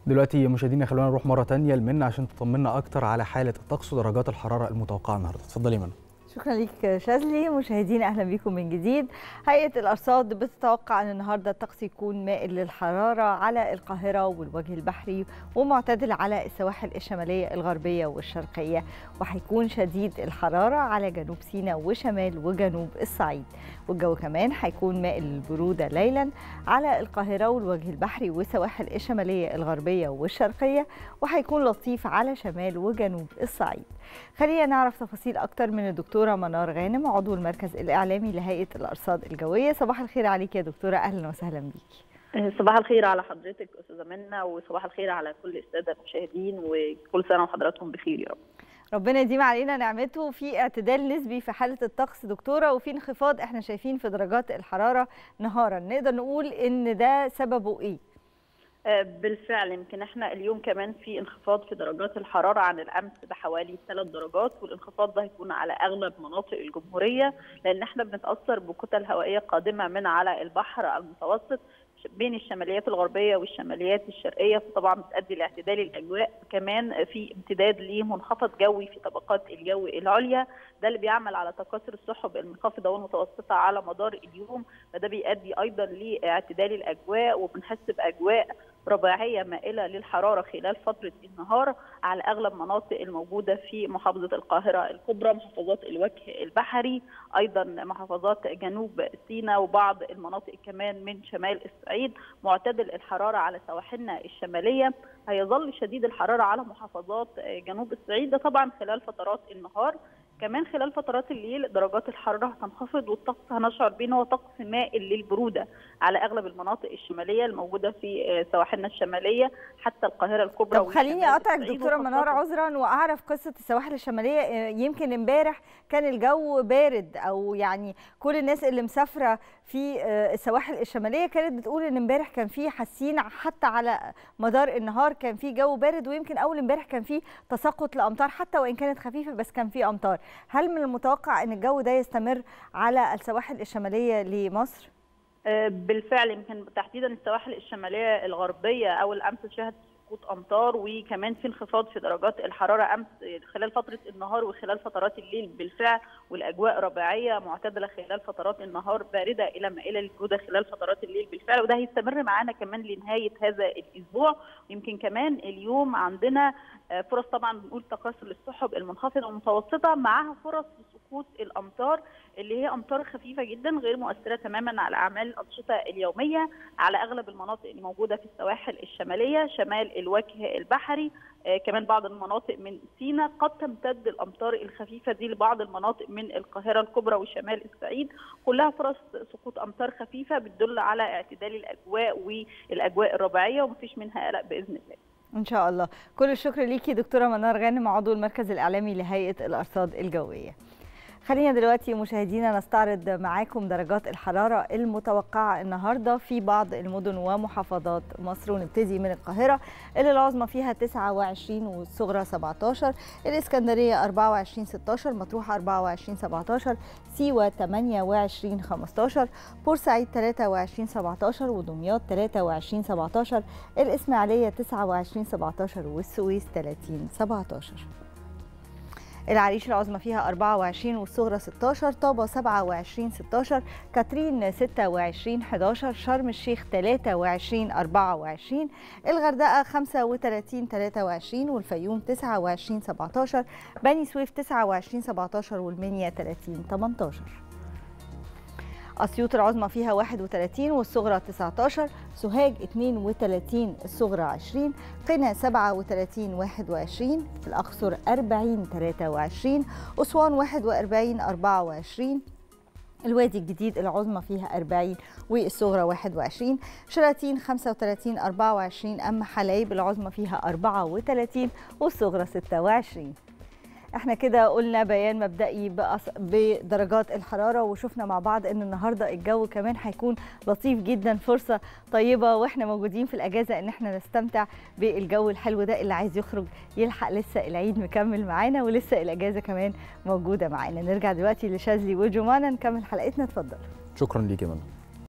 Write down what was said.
دلوقتي مشاهدينا خلونا نروح مره تانية لمنى عشان تطمنا اكتر على حاله الطقس ودرجات الحراره المتوقعه النهارده اتفضلي منى شكرا ليك شاذلي مشاهدينا اهلا بكم من جديد هيئه الارصاد بتتوقع ان النهارده الطقس يكون مائل للحراره على القاهره والوجه البحري ومعتدل على السواحل الشماليه الغربيه والشرقيه وهيكون شديد الحراره على جنوب سيناء وشمال وجنوب الصعيد والجو كمان هيكون مائل للبروده ليلا على القاهره والوجه البحري والسواحل الشماليه الغربيه والشرقيه وهيكون لطيف على شمال وجنوب الصعيد خلينا نعرف تفاصيل اكتر من الدكتوره منار غانم عضو المركز الاعلامي لهيئه الارصاد الجويه صباح الخير عليك يا دكتوره اهلا وسهلا بيكي صباح الخير على حضرتك استاذه منى وصباح الخير على كل الساده المشاهدين وكل سنه وحضراتكم بخير يا رب ربنا يديم علينا نعمته في اعتدال نسبي في حاله الطقس دكتوره وفي انخفاض احنا شايفين في درجات الحراره نهارا نقدر نقول ان ده سببه ايه بالفعل يمكن احنا اليوم كمان في انخفاض في درجات الحراره عن الامس بحوالي ثلاث درجات والانخفاض ده هيكون على اغلب مناطق الجمهوريه لان احنا بنتاثر بكتل هوائيه قادمه من على البحر المتوسط بين الشماليات الغربيه والشماليات الشرقيه فطبعا بتؤدي لاعتدال الاجواء كمان في امتداد لمنخفض جوي في طبقات الجو العليا ده اللي بيعمل على تكاثر السحب المنخفضه والمتوسطه على مدار اليوم فده بيؤدي ايضا لاعتدال الاجواء وبنحس باجواء رباعيه مائله للحراره خلال فتره النهار على اغلب مناطق الموجوده في محافظه القاهره الكبرى محافظات الوجه البحري ايضا محافظات جنوب سيناء وبعض المناطق كمان من شمال الصعيد معتدل الحراره على سواحلنا الشماليه هيظل شديد الحراره على محافظات جنوب الصعيد ده طبعا خلال فترات النهار كمان خلال فترات الليل درجات الحراره هتنخفض والطقس هنشعر بيه هو طقس مائل للبروده على اغلب المناطق الشماليه الموجوده في سواحلنا الشماليه حتى القاهره الكبرى طب خليني اقطعك دكتوره منار عذرا واعرف قصه السواحل الشماليه يمكن امبارح كان الجو بارد او يعني كل الناس اللي مسافره في السواحل الشماليه كانت بتقول ان امبارح كان في حاسين حتى على مدار النهار كان في جو بارد ويمكن اول امبارح كان في تساقط لامطار حتى وان كانت خفيفه بس كان في امطار هل من المتوقع ان الجو ده يستمر على السواحل الشماليه لمصر بالفعل يمكن تحديدا السواحل الشماليه الغربيه اول امس شهدت سقوط امطار وكمان في انخفاض في درجات الحراره امس خلال فتره النهار وخلال فترات الليل بالفعل والاجواء رباعيه معتدله خلال فترات النهار بارده الى مائله للبروده خلال فترات الليل بالفعل وده هيستمر معانا كمان لنهايه هذا الاسبوع يمكن كمان اليوم عندنا فرص طبعا بنقول تكاثر للسحب المنخفضه والمتوسطه معاها فرص لسقوط الامطار اللي هي امطار خفيفه جدا غير مؤثره تماما على اعمال الانشطه اليوميه على اغلب المناطق اللي موجوده في السواحل الشماليه شمال الوجه البحري آه كمان بعض المناطق من سيناء قد تمتد الامطار الخفيفه دي لبعض المناطق من القاهره الكبرى وشمال الصعيد كلها فرص سقوط امطار خفيفه بتدل على اعتدال الاجواء والاجواء الرباعيه ومفيش منها قلق باذن الله ان شاء الله كل الشكر ليكي دكتوره منار غانم عضو المركز الاعلامي لهيئه الارصاد الجويه خلينا دلوقتي مشاهدينا نستعرض معاكم درجات الحرارة المتوقعة النهاردة في بعض المدن ومحافظات مصر ونبتدي من القاهرة اللي العظمى فيها 29 والصغرى 17 الإسكندرية 24 16 مطروح 24 17 سيوة 28 15 بورسعيد 23 17 ودمياط 23 17 الإسماعيلية 29 17 والسويس 30 17 العريش العظمى فيها 24 والصغرى 16 طابة 27 16 كاترين 26 11 شرم الشيخ 23 24 الغردقة 35 23 والفيوم 29 17 بني سويف 29 17 والمنيا 30 18 أسيوط العظمى فيها 31 والصغرى 19 سوهاج 32 الصغرى 20 قنا 37 21 الأقصر 40 23 أسوان 41 24 الوادي الجديد العظمى فيها 40 والصغرى 21 شلاتين 35 24 أما حلايب العظمى فيها 34 والصغرى 26 احنا كده قلنا بيان مبدئي بدرجات الحراره وشفنا مع بعض ان النهارده الجو كمان هيكون لطيف جدا فرصه طيبه واحنا موجودين في الاجازه ان احنا نستمتع بالجو الحلو ده اللي عايز يخرج يلحق لسه العيد مكمل معانا ولسه الاجازه كمان موجوده معانا نرجع دلوقتي لشاذلي وجمانه نكمل حلقتنا اتفضل شكرا ليك يا منى